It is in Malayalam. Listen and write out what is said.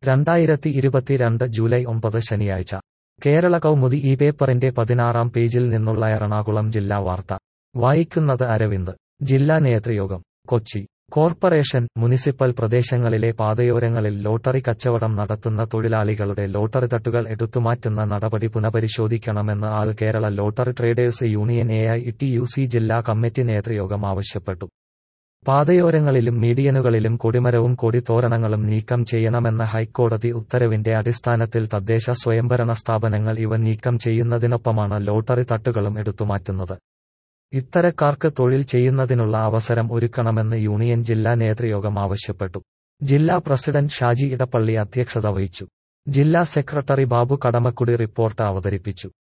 രണ്ടായിരത്തി ഇരുപത്തിരണ്ട് ജൂലൈ ഒമ്പത് ശനിയാഴ്ച കേരള കൗമുദി ഈ പേപ്പറിന്റെ പതിനാറാം പേജിൽ നിന്നുള്ള എറണാകുളം ജില്ലാ വാർത്ത വായിക്കുന്നത് അരവിന്ദ് ജില്ലാ നേതൃയോഗം കൊച്ചി കോർപ്പറേഷൻ മുനിസിപ്പൽ പ്രദേശങ്ങളിലെ പാതയോരങ്ങളിൽ ലോട്ടറി കച്ചവടം നടത്തുന്ന തൊഴിലാളികളുടെ ലോട്ടറി തട്ടുകൾ എടുത്തുമാറ്റുന്ന നടപടി പുനഃപരിശോധിക്കണമെന്ന് all Kerala lottery traders union A I T U C ജില്ലാ കമ്മിറ്റി നേതൃയോഗം ആവശ്യപ്പെട്ടു പാതയോരങ്ങളിലും മീഡിയനുകളിലും കൊടിമരവും കൊടിത്തോരണങ്ങളും നീക്കം ചെയ്യണമെന്ന ഹൈക്കോടതി ഉത്തരവിന്റെ അടിസ്ഥാനത്തിൽ തദ്ദേശ സ്വയംഭരണ സ്ഥാപനങ്ങൾ ഇവ നീക്കം ചെയ്യുന്നതിനൊപ്പമാണ് ലോട്ടറി തട്ടുകളും എടുത്തുമാറ്റുന്നത് ഇത്തരക്കാർക്ക് തൊഴിൽ ചെയ്യുന്നതിനുള്ള അവസരം ഒരുക്കണമെന്ന് യൂണിയൻ ജില്ലാ നേതൃയോഗം ആവശ്യപ്പെട്ടു ജില്ലാ പ്രസിഡന്റ് ഷാജി ഇടപ്പള്ളി അധ്യക്ഷത വഹിച്ചു ജില്ലാ സെക്രട്ടറി ബാബു കടമക്കുടി റിപ്പോർട്ട് അവതരിപ്പിച്ചു